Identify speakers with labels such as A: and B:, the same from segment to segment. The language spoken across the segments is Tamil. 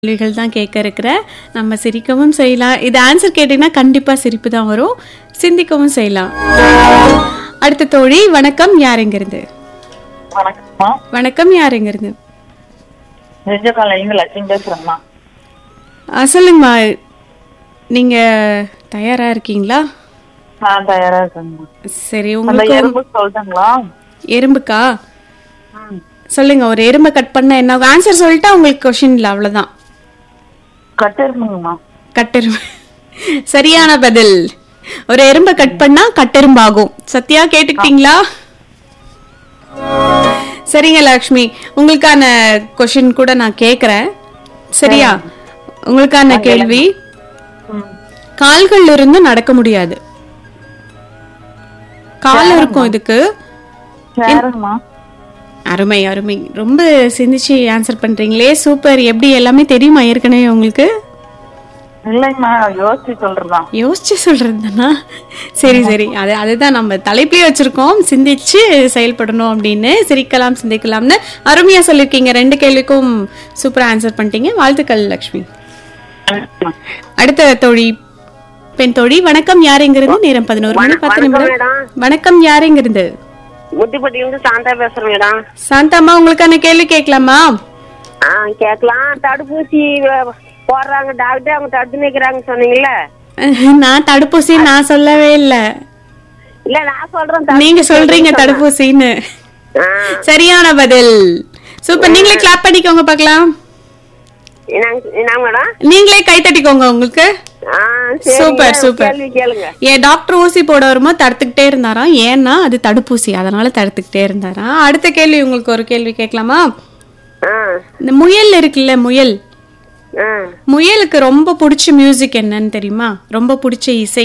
A: கேள்விகள் தான் கேட்க இருக்கிறேன் நம்ம சிரிக்கவும் செய்யலாம் இது ஆன்சர் கேட்டீங்கன்னா கண்டிப்பா சிரிப்பு தான் வரும் சிந்திக்கவும் செய்யலாம் அடுத்த தோழி வணக்கம் யார் எங்கிருந்து
B: வணக்கம்மா
A: வணக்கம் யார் எங்கிருந்து
B: நெஞ்ச காலையில லட்சுமி பேசுறேம்மா
A: ஆ, சொல்லுங்கம்மா நீங்க தயாரா இருக்கீங்களா
B: நான் தயாரா இருக்கேங்கம்மா
A: சரி
B: அந்த
A: உங்களுக்கு
B: எறும்பு சொல்றீங்களா
A: எறும்புக்கா
B: ம்.
A: சொல்லுங்க ஒரு எறும்பை கட் பண்ண என்ன ஆன்சர் சொல்லிட்டா உங்களுக்கு கொஷின் இல்லை அவ்வளவுதான்
B: கட்டெரும்புங்கம்மா
A: கட்டெரும்பு சரியான பதில் ஒரு எறும்பை கட் பண்ணா கட்டெரும்பாகும் சத்யா கேட்டுக்கிட்டீங்களா சரிங்க லக்ஷ்மி உங்களுக்கான கொஷின் கூட நான் கேக்குறேன் சரியா உங்களுக்கான கேள்வி
B: ம்.
A: கால்கள் இருந்து நடக்க முடியாது கால் இருக்கும் இதுக்கு
B: சேருங்கம்மா
A: அருமை அருமை ரொம்ப சிந்திச்சு ஆன்சர் பண்றீங்களே சூப்பர் எப்படி எல்லாமே தெரியுமா ஏற்கனவே உங்களுக்கு
B: இல்லைங்கம்மா யோசிச்சு சொல்றதுதான்
A: யோசிச்சு சொல்றதுதானா சரி சரி அது அதுதான் நம்ம தலைப்பே வச்சிருக்கோம் சிந்திச்சு செயல்படணும் அப்படின்னு சிரிக்கலாம் சிந்திக்கலாம்னு அருமையா சொல்லிருக்கீங்க ரெண்டு கேள்விக்கும் சூப்பரா ஆன்சர் பண்ணிட்டீங்க வாழ்த்துக்கள் லக்ஷ்மி அடுத்த தோழி பெண் தோழி வணக்கம் யாருங்கிறது நேரம் பதினோரு மணி பத்து நிமிடம் வணக்கம் யாருங்கிறது
C: முத்திப்பட்டியிலிருந்து சாந்தா பேசுறேன் மேடம்
A: சாந்தாம்மா உங்களுக்கான கேள்வி கேட்கலாமா
C: ஆ கேட்கலாம் தடுப்பூசி வ- போடுறாங்க டாக்டர் அவங்க தடுத்து நிக்கிறாங்க சொன்னீங்கல்ல
A: நான் தடுப்பூசி நான் சொல்லவே இல்ல
C: இல்ல நான் சொல்றேன் தடுப்பூசி
A: நீங்க சொல்றீங்க தடுப்பூசின்னு
C: ஆ,
A: சரியான பதில் சூப்பர் நீங்களே கிளாப் பண்ணிக்கோங்க பார்க்கலாம்
C: என்னங்க என்னங்க மேடம்
A: நீங்களே கை தட்டிக்கோங்க உங்களுக்கு
C: ஆ சரி
A: சூப்பர், சூப்பர்.
C: கேள்வி கேளுங்க
A: ஏன் டாக்டர் ஊசி போட வரும்போது தடுத்துக்கிட்டே இருந்தாராம் ஏன்னா அது தடுப்பூசி அதனால தடுத்துக்கிட்டே இருந்தாராம் அடுத்த கேள்வி உங்களுக்கு ஒரு கேள்வி கேட்கலாமா
C: ஆ
A: இந்த முயல் இருக்குல்ல முயல்
C: ஆ
A: முயலுக்கு ரொம்ப பிடிச்ச மியூசிக் என்னன்னு தெரியுமா ரொம்ப பிடிச்ச இசை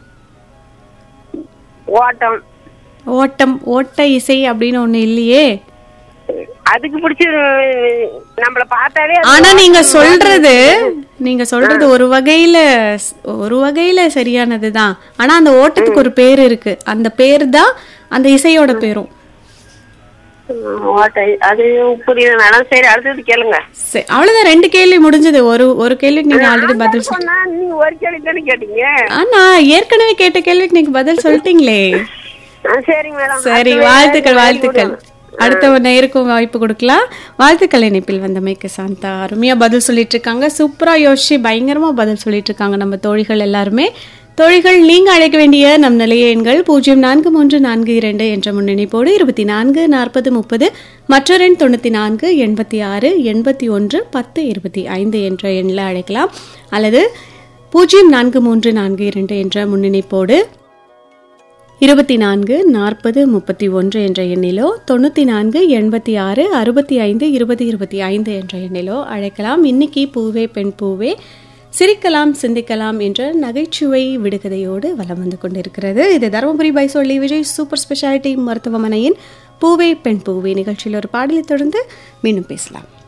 C: ஓட்டம்
A: ஓட்டம் ஓட்ட இசை அப்படின்னு ஒண்ணு இல்லையே
C: அதுக்கு பிடிச்ச நம்மள பார்த்தாலே அது
A: ஆனா நீங்க சொல்றது நீங்க சொல்றது ஒரு வகையில ஒரு வகையில சரியானதுதான் ஆனா அந்த ஓட்டத்துக்கு ஒரு பேர் இருக்கு அந்த பேர் தான் அந்த இசையோட பேரும்
C: ம், ஓட்டம் அது புரியல மேடம் சரி அடுத்தது கேளுங்க
A: சரி, அவ்வளவுதான் ரெண்டு கேள்வி முடிஞ்சது ஒரு ஒரு கேள்விக்கு நீங்க ஆல்ரெடி பதில் சொல்
C: சொன்னா நீங்க ஒரு கேள்வி தானே கேட்டீங்க
A: ஆனா ஏற்கனவே கேட்ட கேள்விக்கு நீங்க பதில் சொல்லிட்டீங்களே
C: ஆ, சரிங்க மேடம்
A: சரி வாழ்த்துக்கள் வாழ்த்துக்கள் அடுத்த ஒரு நேருக்கும் வாய்ப்பு கொடுக்கலாம் வாழ்த்துக்கள் இணைப்பில் வந்தமைக்கு சாந்தா அருமையா பதில் சொல்லிட்டு இருக்காங்க சூப்பரா யோசிச்சு பயங்கரமா பதில் சொல்லிட்டு இருக்காங்க நம்ம தோழிகள் எல்லாருமே தோழிகள் நீங்க அழைக்க வேண்டிய நம் நிலைய எண்கள் பூஜ்ஜியம் நான்கு மூன்று நான்கு இரண்டு என்ற முன்னணிப்போடு இருபத்தி நான்கு நாற்பது முப்பது மற்றொரு எண் தொண்ணூத்தி நான்கு எண்பத்தி ஆறு எண்பத்தி ஒன்று பத்து இருபத்தி ஐந்து என்ற எண்ணில் அழைக்கலாம் அல்லது பூஜ்ஜியம் நான்கு மூன்று நான்கு இரண்டு என்ற முன்னணிப்போடு இருபத்தி நான்கு நாற்பது முப்பத்தி ஒன்று என்ற எண்ணிலோ தொண்ணூற்றி நான்கு எண்பத்தி ஆறு அறுபத்தி ஐந்து இருபது இருபத்தி ஐந்து என்ற எண்ணிலோ அழைக்கலாம் இன்னைக்கு பூவே பெண் பூவே சிரிக்கலாம் சிந்திக்கலாம் என்ற நகைச்சுவை விடுகதையோடு வலம் வந்து கொண்டிருக்கிறது இது தருமபுரி பைசோலி விஜய் சூப்பர் ஸ்பெஷாலிட்டி மருத்துவமனையின் பூவே பெண் பூவே நிகழ்ச்சியில் ஒரு பாடலை தொடர்ந்து மீண்டும் பேசலாம்